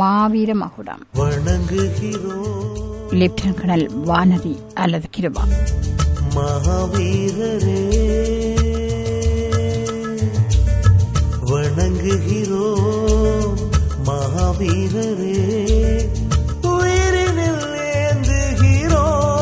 மாவீர மகுடம் வணங்குகிறோம் லெப்டினன்ட் கர்னல் வானதி அல்லது கிருபா மகாவீரரே வணங்குகிறோம் மகாவீரரே உயிரினில் ஏந்துகிறோம்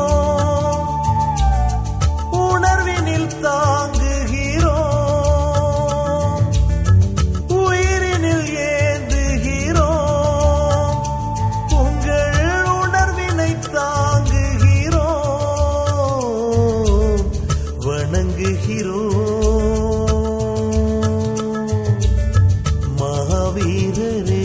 உணர்வினில் தாங்குகிறோம் உயிரினில் ஏந்துகிறோம் உங்கள் உணர்வினை தாங்குகிறோம் வணங்குகிறோம் மகாவீரரே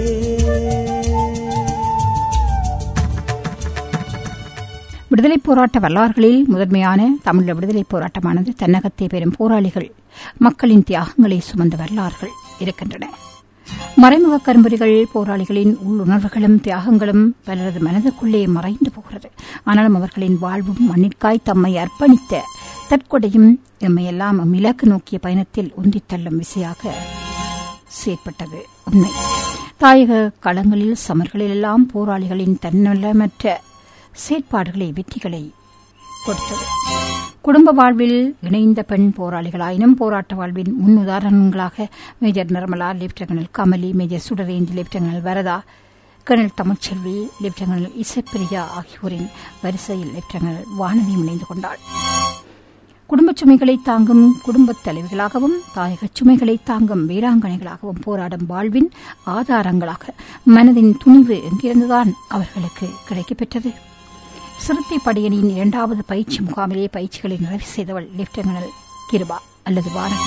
விடுதலைப் போராட்ட வரலாறுகளில் முதன்மையான தமிழ் விடுதலைப் போராட்டமானது தன்னகத்தை பெறும் போராளிகள் மக்களின் தியாகங்களை சுமந்த வரலாறுகள் இருக்கின்றன மறைமுக கரும்புரிகள் போராளிகளின் உள்ளுணர்வுகளும் தியாகங்களும் பலரது மனதுக்குள்ளே மறைந்து போகிறது ஆனாலும் அவர்களின் வாழ்வும் மண்ணிற்காய் தம்மை அர்ப்பணித்த தற்கொடையும் எம்மையெல்லாம் இலக்கு நோக்கிய பயணத்தில் உந்தித் தள்ளும் விசையாக செயற்பட்டது உண்மை தாயக களங்களில் சமர்களிலெல்லாம் போராளிகளின் தன்னலமற்ற செயற்பாடுகளை வெற்றிகளை கொடுத்தது குடும்ப வாழ்வில் இணைந்த பெண் போராளிகளாயினும் போராட்ட வாழ்வின் முன் உதாரணங்களாக major Nirmala lieutenant Kamali major Sudarenthi lieutenant Varatha colonel Tamilselvi லெப்டினல் இசப்பிரியா ஆகியோரின் வரிசையில் லெப்டினல் வானதியும் இணைந்து கொண்டாள் குடும்பச் சுமைகளை தாங்கும் குடும்பத் தலைவிகளாகவும் தாயகச் சுமைகளை தாங்கும் வீராங்கனைகளாகவும் போராடும் வாழ்வின் ஆதாரங்களாக மனதின் துணிவு எங்கிருந்துதான் அவர்களுக்கு கிடைக்கப்பெற்றது சிறுத்தை படையணியின் இரண்டாவது பயிற்சி முகாமிலே பயிற்சிகளை நிறைவு செய்தவள் லெப்டினல் கிருபா அல்லது வானதி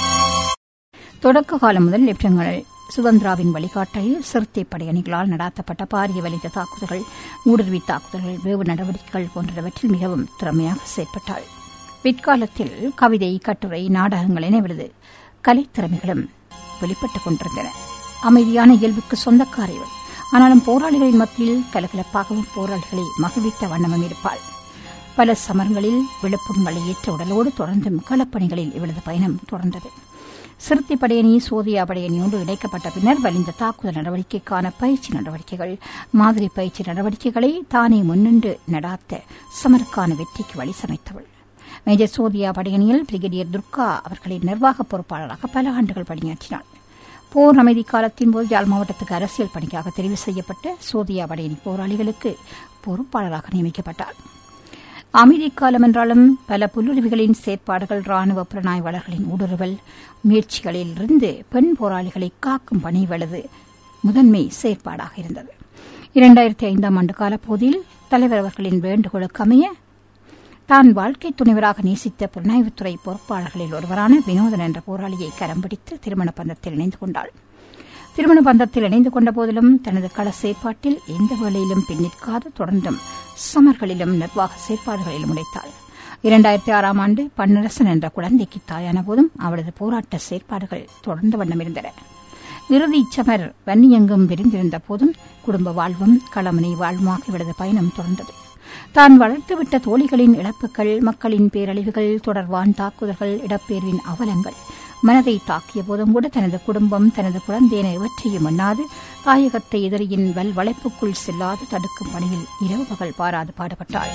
தொடக்க காலம் முதல் லெப்டினல் சுதந்திராவின் வழிகாட்டலில் சிறுத்தை படையணிகளால் நடாத்தப்பட்ட பாரிய வலித்த தாக்குதல்கள் ஊடுருவி தாக்குதல்கள் வேவு நடவடிக்கைகள் போன்றவற்றில் மிகவும் திறமையாக செயற்பட்டாள் பிற்காலத்தில் கவிதை கட்டுரை நாடகங்கள் என இவரது கலைத்திறமைகளும் வெளிப்பட்டுக் கொண்டிருந்தன அமைதியான இயல்புக்கு சொந்தக்கார இவள் ஆனாலும் போராளிகளின் மத்தியில் கலகலப்பாகவும் போராளிகளை மகிழ்வித்த வண்ணமும் இருப்பாள் பல சமரங்களில் விழுப்புண்களை ஏற்ற உடலோடு தொடர்ந்தும் களப்பணிகளில் இவளது பயணம் தொடர்ந்தது சிறுத்தை படையணி சோதியா படையணியோடு இணைக்கப்பட்ட பின்னர் வலிந்த தாக்குதல் நடவடிக்கைக்கான பயிற்சி நடவடிக்கைகள் மாதிரி பயிற்சி நடவடிக்கைகளை தானே முன்னின்று நடாத்த சமருக்கான வெற்றிக்கு வழி சமைத்தவள் மேஜர் சோதியா படையணியில் பிரிகேடியர் துர்கா அவர்களின் நிர்வாக பொறுப்பாளராக பல ஆண்டுகள் பணியாற்றினார் போர் அமைதி காலத்தின் போது யாழ் மாவட்டத்துக்கு அரசியல் பணிக்காக தெரிவு செய்யப்பட்ட சோதியா படையணி போராளிகளுக்கு பொறுப்பாளராக நியமிக்கப்பட்டார் அமைதி காலம் என்றாலும் பல புல்லுருவிகளின் செயற்பாடுகள் ராணுவ புலனாய்வாளர்களின் ஊடுருவல் முயற்சிகளில் இருந்து பெண் போராளிகளை காக்கும் பணி வலது முதன்மை செயற்பாடாக இருந்தது இரண்டாயிரத்தி ஐந்தாம் ஆண்டு காலப்போதில் தலைவர் அவர்களின் வேண்டுகோளுக்கு அமைய தான் வாழ்க்கை துணைவராக நேசித்த புலனாய்வுத்துறை பொறுப்பாளர்களில் ஒருவரான வினோதன் என்ற போராளியை கரம் பிடித்து திருமண பந்தத்தில் இணைந்து கொண்டாள் திருமண பந்தத்தில் இணைந்து கொண்ட போதிலும் தனது கள செயற்பாட்டில் எந்த வேளையிலும் பின்னிற்காது தொடர்ந்தும் சமர்களிலும் நிர்வாக செயற்பாடுகளிலும் உழைத்தாள் இரண்டாயிரத்தி ஆறாம் ஆண்டு பன்னரசன் என்ற குழந்தைக்கு தாயான போதும் அவளது போராட்ட செயற்பாடுகள் தொடர்ந்த வண்ணம் இருந்தன இறுதிச் சமர் வன்னியெங்கும் விரிந்திருந்த போதும் குடும்ப வாழ்வும் களமனை வாழ்வுமாக இவளது பயணம் தொடர்ந்தது தான் வளர்த்துவிட்ட தோழிகளின் இழப்புகள் மக்களின் பேரழிவுகள் தொடர்பான தாக்குதல்கள் இடப்பேர்வின் அவலங்கள் மனதை தாக்கிய போதும் கூட தனது குடும்பம் தனது குழந்தையின இவற்றையும் எண்ணாது தாயகத்தை எதிரியின் வல் வளைப்புக்குள் செல்லாது தடுக்கும் பணியில் இரவு பகல் பாராது பாடுபட்டாள்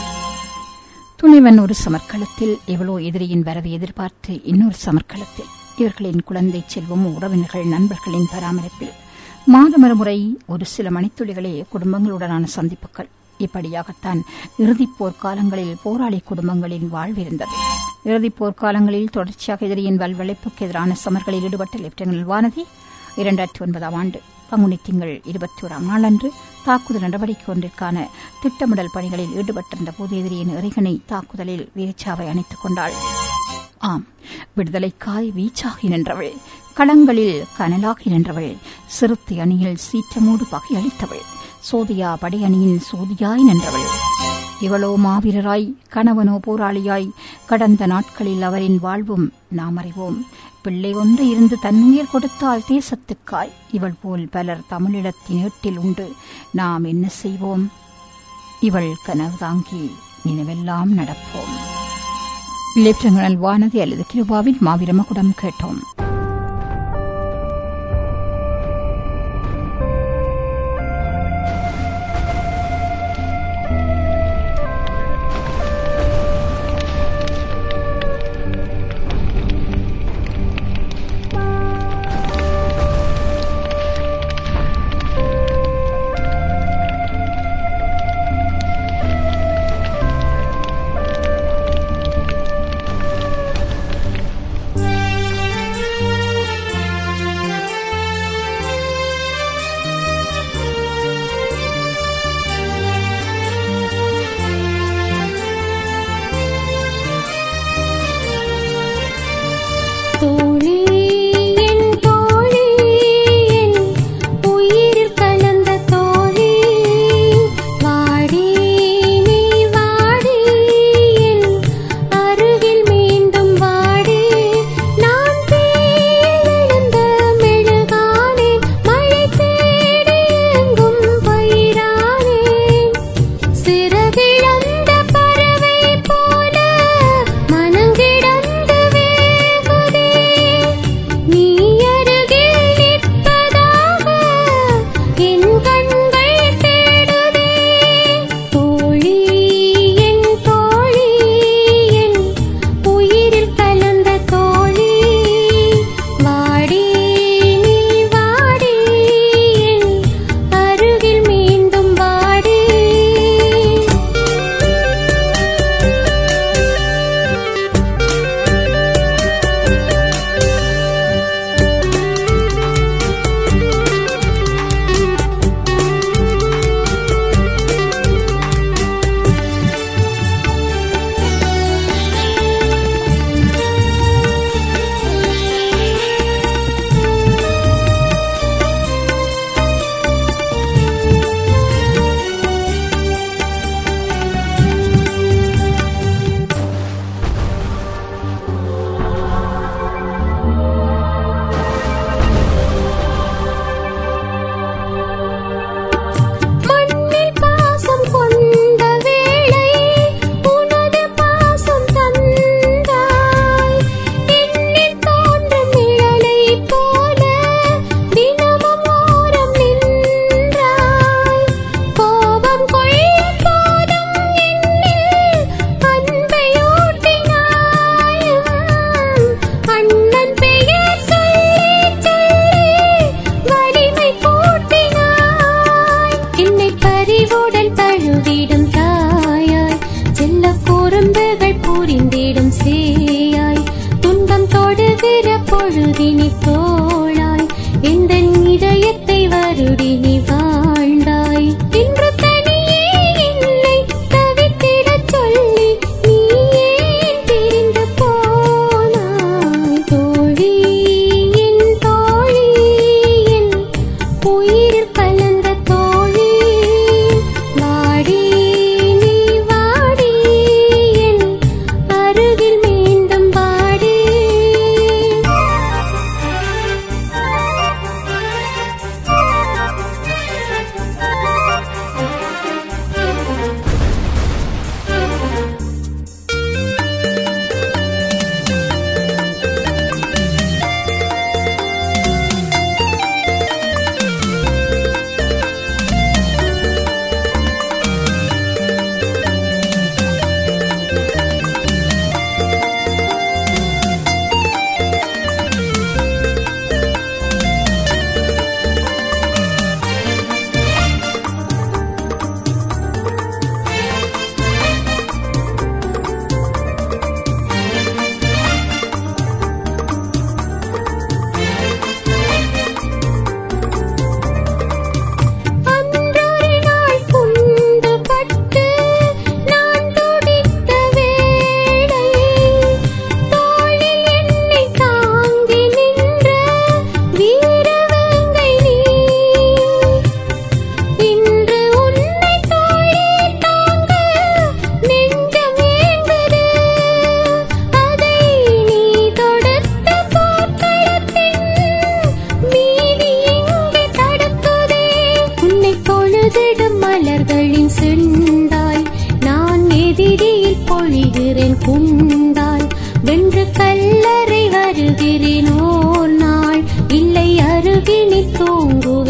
துணிவன் ஒரு சமர்க்களத்தில் எவ்வளோ எதிரியின் வரவை எதிர்பார்த்து இன்னொரு சமர்க்களத்தில் இவர்களின் குழந்தை செல்வம் உறவினர்கள் நண்பர்களின் பராமரிப்பில் மாதமொரு முறை ஒரு சில மணித்துளிகளே குடும்பங்களுடனான சந்திப்புகள் இப்படியாகத்தான் இறுதிப் போர்க்காலங்களில் போராளி குடும்பங்களின் வாழ்விருந்தது இறுதிப் போர்க்காலங்களில் தொடர்ச்சியாக எதிரியின் வல்வளைப்புக்கு எதிரான சமர்களில் ஈடுபட்ட லெப்டினல் வானதி இரண்டாயிரத்தி ஒன்பதாம் ஆண்டு பங்குனி திங்கள் இருபத்தி ஓராம் நாளன்று தாக்குதல் நடவடிக்கை ஒன்றிற்கான திட்டமிடல் பணிகளில் ஈடுபட்டிருந்த போது எதிரியின் எறிகணை தாக்குதலில் வீரச்சாவை அணைத்துக் கொண்டாள் ஆம் விடுதலைக்காய் வீச்சாகி நின்றவள் களங்களில் கனலாகி நின்றவள் சிறுத்தை அணியில் சீற்றமோடு பகையளித்தவள் சோதியா படையணியின் சோதியாய் நின்றவள் இவளோ மாவீரராய் கணவனோ போராளியாய் கடந்த நாட்களில் அவரின் வாழ்வும் நாம் அறிவோம் பிள்ளை ஒன்று இருந்து தன்னுயிர் கொடுத்தால் தேசத்துக்காய் இவள் போல் பலர் தமிழிடத்தின் ஏட்டில் உண்டு நாம் என்ன செய்வோம் இவள் கனவு தாங்கி நினைவெல்லாம் நடப்போம் லெப்டினல் வானதி அல்லது கிருபாவின் மாவீரமகுடம் கேட்டோம் அருகினி தோளாய் எந்த இதயத்தை வருடி நீ வாழ்ந்தாய் இன்று தனியே என்னை தவித்திடச் சொல்லி நீ ஏன் பிரிந்து போனாய் தோழி என் தோழி என் உயிரில் கலந்த தோழி வாடி நீ வாடி என் அருகில் மீண்டும் வாடி அன்றொரு நாள் குண்டு பட்டு நான் துடித்த வேளை தோளில் என்னை தாங்கி நின்ற வீரவேங்கை நீ இன்று உன்னை தோளில் தாங்க நெஞ்சம் ஏங்குது அதை நீ தொடுத்த போர்க்களத்தின் மீதி எங்கே தடுக்குதே உன்னை பொழுதிடும் மலர்களின் செந்தாய் நான் எதிரியில் பொழிகிறேன் குந்தாய் வென்று கல்லறை வருகிறேன் ஓர் நாள் இல்லை அருகினில் தூங்குவேன்